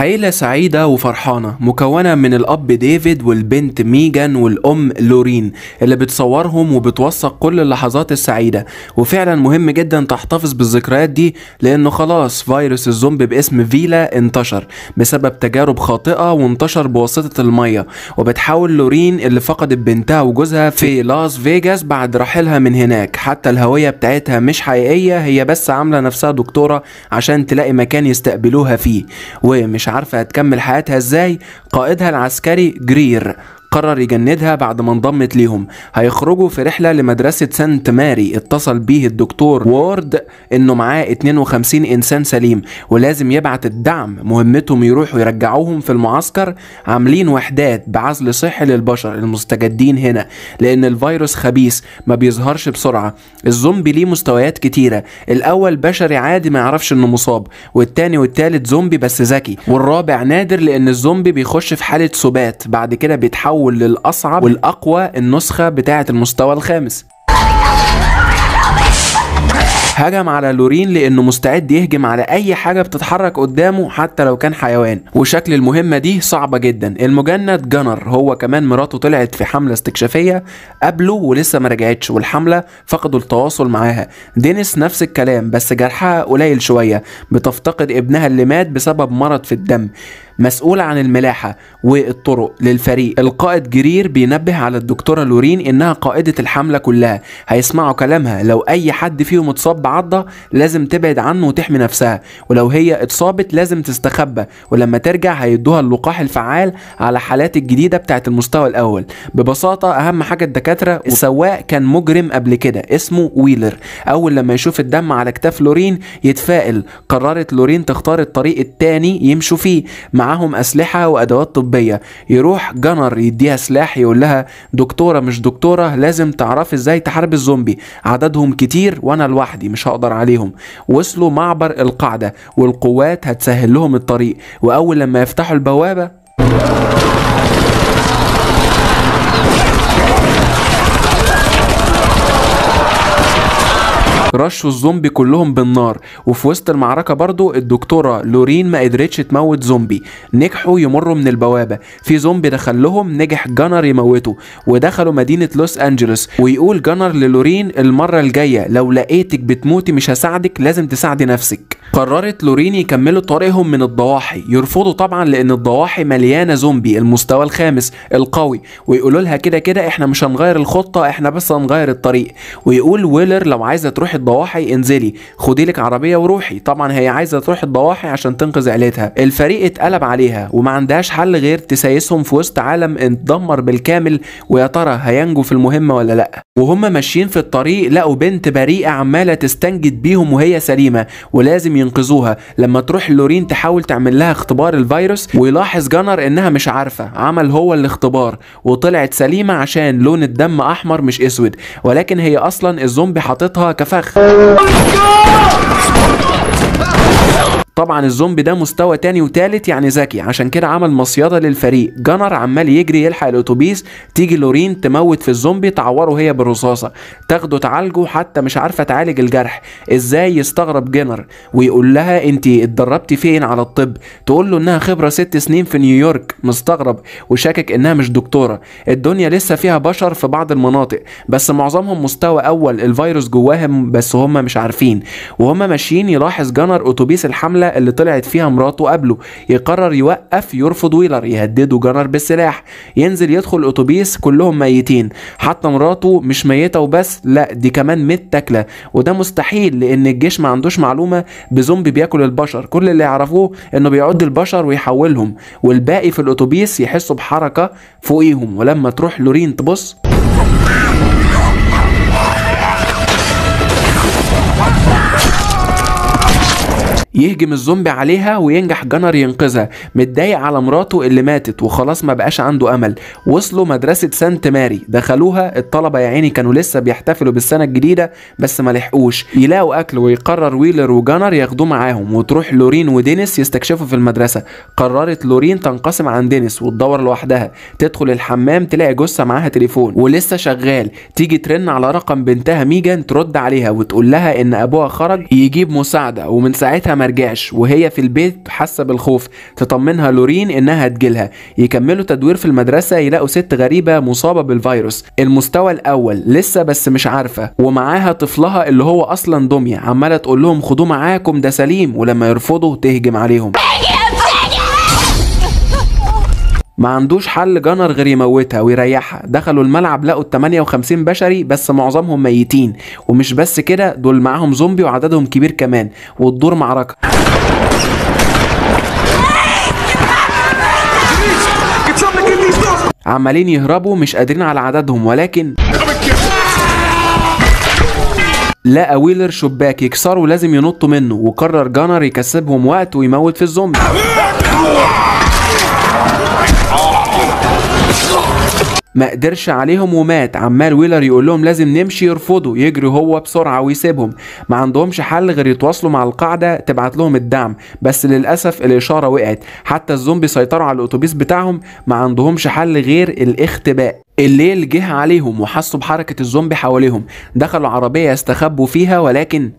عيلة سعيدة وفرحانة مكونة من الأب ديفيد والبنت ميجان والأم لورين اللي بتصورهم وبتوثق كل اللحظات السعيدة وفعلا مهم جدا تحتفظ بالذكريات دي لأنه خلاص فيروس الزومبي باسم فيلا انتشر بسبب تجارب خاطئة وانتشر بواسطة المية وبتحاول لورين اللي فقدت بنتها وجوزها في لاس فيجاس بعد رحيلها من هناك حتى الهوية بتاعتها مش حقيقية هي بس عاملة نفسها دكتورة عشان تلاقي مكان يستقبلوها فيه ومش عارفة هتكمل حياتها ازاي قائدها العسكري جرير قرر يجندها بعد ما انضمت ليهم هيخرجوا في رحلة لمدرسة سانت ماري اتصل بيه الدكتور وورد انه معاه 52 انسان سليم ولازم يبعت الدعم مهمتهم يروحوا يرجعوهم في المعسكر عاملين وحدات بعزل صحي للبشر المستجدين هنا لان الفيروس خبيث ما بيظهرش بسرعة الزومبي ليه مستويات كتيرة الاول بشري عادي ما يعرفش انه مصاب والتاني والتالت زومبي بس ذكي والرابع نادر لان الزومبي بيخش في حالة سبات بعد كده بيتحول للاصعب والاقوى النسخة بتاعة المستوى الخامس هجم على لورين لانه مستعد يهجم على اي حاجه بتتحرك قدامه حتى لو كان حيوان وشكل المهمه دي صعبه جدا المجند جنر هو كمان مراته طلعت في حمله استكشافيه قبله ولسه ما رجعتش والحمله فقدوا التواصل معاها دينيس نفس الكلام بس جرحها قليل شويه بتفتقد ابنها اللي مات بسبب مرض في الدم مسؤولة عن الملاحة والطرق للفريق القائد جرير بينبه على الدكتورة لورين انها قائدة الحملة كلها هيسمعوا كلامها لو اي حد فيهم اتصاب بعضة لازم تبعد عنه وتحمي نفسها ولو هي اتصابت لازم تستخبى ولما ترجع هيدوها اللقاح الفعال على حالات الجديدة بتاعت المستوى الاول ببساطة اهم حاجة الدكاترة السواق كان مجرم قبل كده اسمه ويلر اول لما يشوف الدم على كتاف لورين يتفائل قررت لورين تختار الطريق التاني يمشوا فيه معاهم اسلحه وادوات طبيه يروح جنر يديها سلاح يقول لها دكتوره مش دكتوره لازم تعرفي ازاي تحارب الزومبي عددهم كتير وانا لوحدي مش هقدر عليهم وصلوا معبر القاعده والقوات هتسهل لهم الطريق واول لما يفتحوا البوابه رشوا الزومبي كلهم بالنار وفي وسط المعركة برضو الدكتورة لورين ما قدرتش تموت زومبي نجحوا يمروا من البوابة في زومبي دخل لهم نجح جانر يموته ودخلوا مدينة لوس أنجلوس ويقول جانر للورين المرة الجاية لو لقيتك بتموتي مش هساعدك لازم تساعدي نفسك قررت لورين يكملوا طريقهم من الضواحي يرفضوا طبعا لان الضواحي مليانه زومبي المستوى الخامس القوي ويقولوا لها كده كده احنا مش هنغير الخطه احنا بس هنغير الطريق ويقول ويلر لو عايزه تروحي الضواحي انزلي خدي لك عربيه وروحي طبعا هي عايزه تروح الضواحي عشان تنقذ عيلتها الفريق اتقلب عليها وما عندهاش حل غير تسايسهم في وسط عالم اتدمر بالكامل ويا ترى هينجوا في المهمه ولا لا وهم ماشيين في الطريق لقوا بنت بريئه عماله تستنجد بيهم وهي سليمه ولازم ينقذوها لما تروح لورين تحاول تعمل لها اختبار الفيروس ويلاحظ جانر انها مش عارفه عمل هو الاختبار وطلعت سليمه عشان لون الدم احمر مش اسود ولكن هي اصلا الزومبي حاططها كفخ طبعا الزومبي ده مستوى تاني وتالت يعني ذكي عشان كده عمل مصيدة للفريق جنر عمال يجري يلحق الاتوبيس تيجي لورين تموت في الزومبي تعوره هي بالرصاصة تاخده تعالجه حتى مش عارفة تعالج الجرح ازاي يستغرب جنر ويقول لها انت اتدربتي فين على الطب تقول له انها خبرة ست سنين في نيويورك مستغرب وشاكك انها مش دكتورة الدنيا لسه فيها بشر في بعض المناطق بس معظمهم مستوى اول الفيروس جواهم بس هم مش عارفين وهم ماشيين يلاحظ جنر اتوبيس الحملة اللي طلعت فيها مراته قبله يقرر يوقف يرفض ويلر يهدده جنر بالسلاح ينزل يدخل الاتوبيس كلهم ميتين حتى مراته مش ميته وبس لا دي كمان متاكله وده مستحيل لان الجيش ما عندوش معلومه بزومبي بياكل البشر كل اللي يعرفوه انه بيعد البشر ويحولهم والباقي في الاتوبيس يحسوا بحركه فوقيهم ولما تروح لورين تبص يهجم الزومبي عليها وينجح جنر ينقذها متضايق على مراته اللي ماتت وخلاص ما بقاش عنده امل وصلوا مدرسة سانت ماري دخلوها الطلبة يا عيني كانوا لسه بيحتفلوا بالسنة الجديدة بس ما لحقوش يلاقوا اكل ويقرر ويلر وجنر ياخدوه معاهم وتروح لورين ودينيس يستكشفوا في المدرسة قررت لورين تنقسم عن دينيس وتدور لوحدها تدخل الحمام تلاقي جثة معاها تليفون ولسه شغال تيجي ترن على رقم بنتها ميجان ترد عليها وتقول لها ان ابوها خرج يجيب مساعدة ومن ساعتها مرجعش وهي في البيت حاسه بالخوف تطمنها لورين انها هتجيلها يكملوا تدوير في المدرسه يلاقوا ست غريبه مصابه بالفيروس المستوى الاول لسه بس مش عارفه ومعاها طفلها اللي هو اصلا دميه عماله تقول لهم خدوه معاكم ده سليم ولما يرفضوا تهجم عليهم ما عندوش حل جنر غير يموتها ويريحها دخلوا الملعب لقوا ال 58 بشري بس معظمهم ميتين ومش بس كده دول معاهم زومبي وعددهم كبير كمان وتدور معركة عمالين يهربوا مش قادرين على عددهم ولكن لقى ويلر شباك يكسره لازم ينطوا منه وقرر جانر يكسبهم وقت ويموت في الزومبي ما قدرش عليهم ومات عمال ويلر يقول لهم لازم نمشي يرفضوا يجري هو بسرعه ويسيبهم ما عندهمش حل غير يتواصلوا مع القاعده تبعت لهم الدعم بس للاسف الاشاره وقعت حتى الزومبي سيطروا على الاتوبيس بتاعهم ما عندهمش حل غير الاختباء الليل جه عليهم وحسوا بحركه الزومبي حواليهم دخلوا عربيه يستخبوا فيها ولكن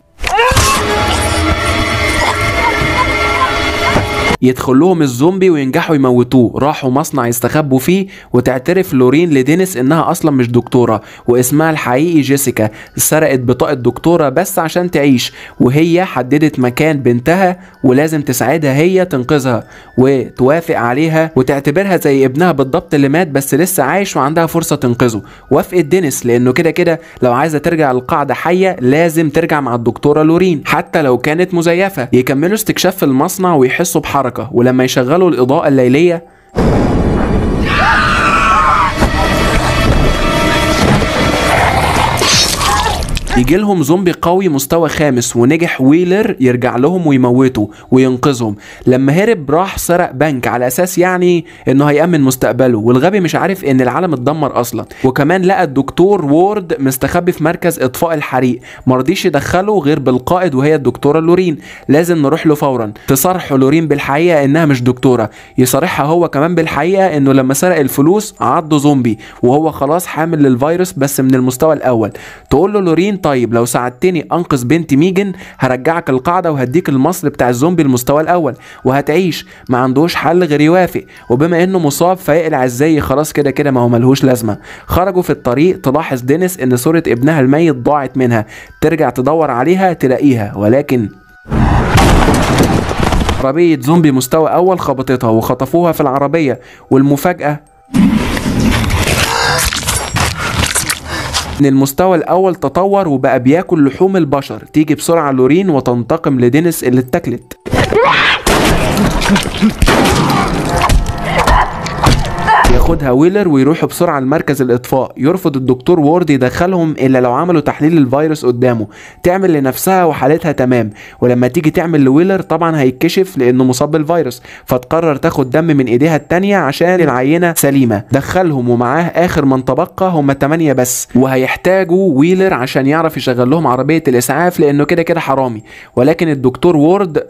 يدخل لهم الزومبي وينجحوا يموتوه راحوا مصنع يستخبوا فيه وتعترف لورين لدينيس انها اصلا مش دكتوره واسمها الحقيقي جيسيكا سرقت بطاقه دكتوره بس عشان تعيش وهي حددت مكان بنتها ولازم تساعدها هي تنقذها وتوافق عليها وتعتبرها زي ابنها بالضبط اللي مات بس لسه عايش وعندها فرصه تنقذه وافقت دينيس لانه كده كده لو عايزه ترجع للقاعده حيه لازم ترجع مع الدكتوره لورين حتى لو كانت مزيفه يكملوا استكشاف في المصنع ويحسوا بحركه ولما يشغلوا الاضاءه الليليه يجي لهم زومبي قوي مستوى خامس ونجح ويلر يرجع لهم ويموته وينقذهم لما هرب راح سرق بنك على اساس يعني انه هيأمن مستقبله والغبي مش عارف ان العالم اتدمر اصلا وكمان لقى الدكتور وورد مستخبي في مركز اطفاء الحريق مرضيش يدخله غير بالقائد وهي الدكتوره لورين لازم نروح له فورا تصارح لورين بالحقيقه انها مش دكتوره يصارحها هو كمان بالحقيقه انه لما سرق الفلوس عضه زومبي وهو خلاص حامل للفيروس بس من المستوى الاول تقول له لورين طيب لو ساعدتني انقذ بنتي ميجن هرجعك القاعده وهديك المصل بتاع الزومبي المستوى الاول وهتعيش ما عندوش حل غير يوافق وبما انه مصاب فيقلع ازاي خلاص كده كده ما هو ملهوش لازمه خرجوا في الطريق تلاحظ دينيس ان صوره ابنها الميت ضاعت منها ترجع تدور عليها تلاقيها ولكن عربية زومبي مستوى أول خبطتها وخطفوها في العربية والمفاجأة ان المستوى الاول تطور وبقى بياكل لحوم البشر تيجي بسرعه لورين وتنتقم لدينيس اللي اتاكلت ياخدها ويلر ويروحوا بسرعه لمركز الاطفاء يرفض الدكتور وورد يدخلهم الا لو عملوا تحليل الفيروس قدامه تعمل لنفسها وحالتها تمام ولما تيجي تعمل لويلر طبعا هيتكشف لانه مصاب بالفيروس فتقرر تاخد دم من ايديها التانية عشان العينه سليمه دخلهم ومعاه اخر من تبقى هم 8 بس وهيحتاجوا ويلر عشان يعرف يشغل لهم عربيه الاسعاف لانه كده كده حرامي ولكن الدكتور وورد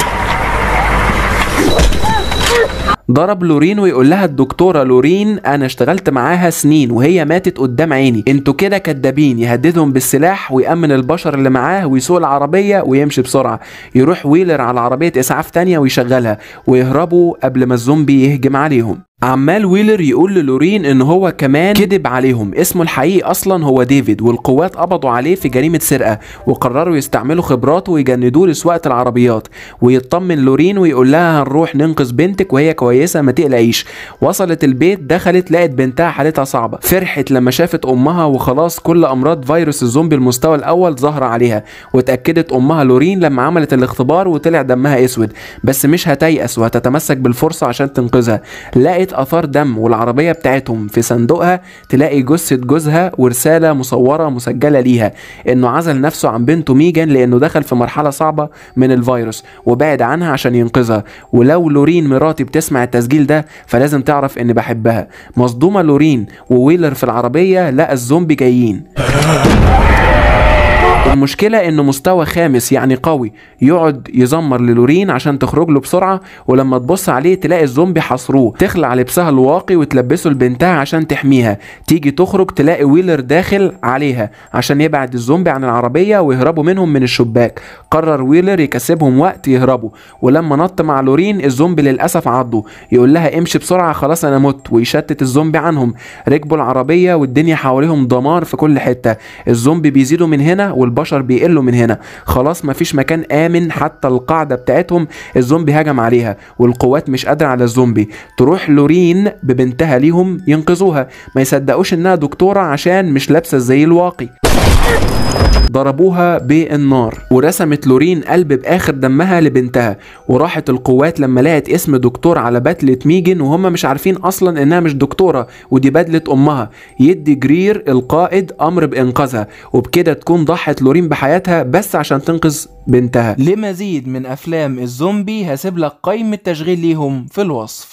ضرب لورين ويقول لها الدكتوره لورين انا اشتغلت معاها سنين وهي ماتت قدام عيني انتوا كده كدابين يهددهم بالسلاح ويامن البشر اللي معاه ويسوق العربيه ويمشي بسرعه يروح ويلر على عربيه اسعاف تانية ويشغلها ويهربوا قبل ما الزومبي يهجم عليهم عمال ويلر يقول للورين ان هو كمان كذب عليهم اسمه الحقيقي اصلا هو ديفيد والقوات قبضوا عليه في جريمه سرقه وقرروا يستعملوا خبراته ويجندوه لسواقه العربيات ويطمن لورين ويقول لها هنروح ننقذ بنتك وهي كويسه ما تقلقيش وصلت البيت دخلت لقت بنتها حالتها صعبه فرحت لما شافت امها وخلاص كل امراض فيروس الزومبي المستوى الاول ظهر عليها واتاكدت امها لورين لما عملت الاختبار وطلع دمها اسود بس مش هتيأس وهتتمسك بالفرصه عشان تنقذها لقت اثار دم والعربيه بتاعتهم في صندوقها تلاقي جثه جوزها ورساله مصوره مسجله ليها انه عزل نفسه عن بنته ميجان لانه دخل في مرحله صعبه من الفيروس وبعد عنها عشان ينقذها ولو لورين مراتي بتسمع التسجيل ده فلازم تعرف اني بحبها مصدومه لورين وويلر في العربيه لقى الزومبي جايين المشكله انه مستوى خامس يعني قوي يقعد يزمر للورين عشان تخرج له بسرعه ولما تبص عليه تلاقي الزومبي حصروه تخلع لبسها الواقي وتلبسه لبنتها عشان تحميها تيجي تخرج تلاقي ويلر داخل عليها عشان يبعد الزومبي عن العربيه ويهربوا منهم من الشباك قرر ويلر يكسبهم وقت يهربوا ولما نط مع لورين الزومبي للاسف عضه يقول لها امشي بسرعه خلاص انا مت ويشتت الزومبي عنهم ركبوا العربيه والدنيا حواليهم دمار في كل حته الزومبي بيزيدوا من هنا والبشر بيقلوا من هنا خلاص مفيش مكان امن حتى القاعده بتاعتهم الزومبي هجم عليها والقوات مش قادره على الزومبي تروح لورين ببنتها ليهم ينقذوها ما يصدقوش انها دكتوره عشان مش لابسه الزي الواقي ضربوها بالنار ورسمت لورين قلب باخر دمها لبنتها وراحت القوات لما لقت اسم دكتور على بدله ميجن وهم مش عارفين اصلا انها مش دكتوره ودي بدله امها يدي جرير القائد امر بانقاذها وبكده تكون ضحت لورين بحياتها بس عشان تنقذ بنتها لمزيد من افلام الزومبي هسيب لك قائمة تشغيل ليهم في الوصف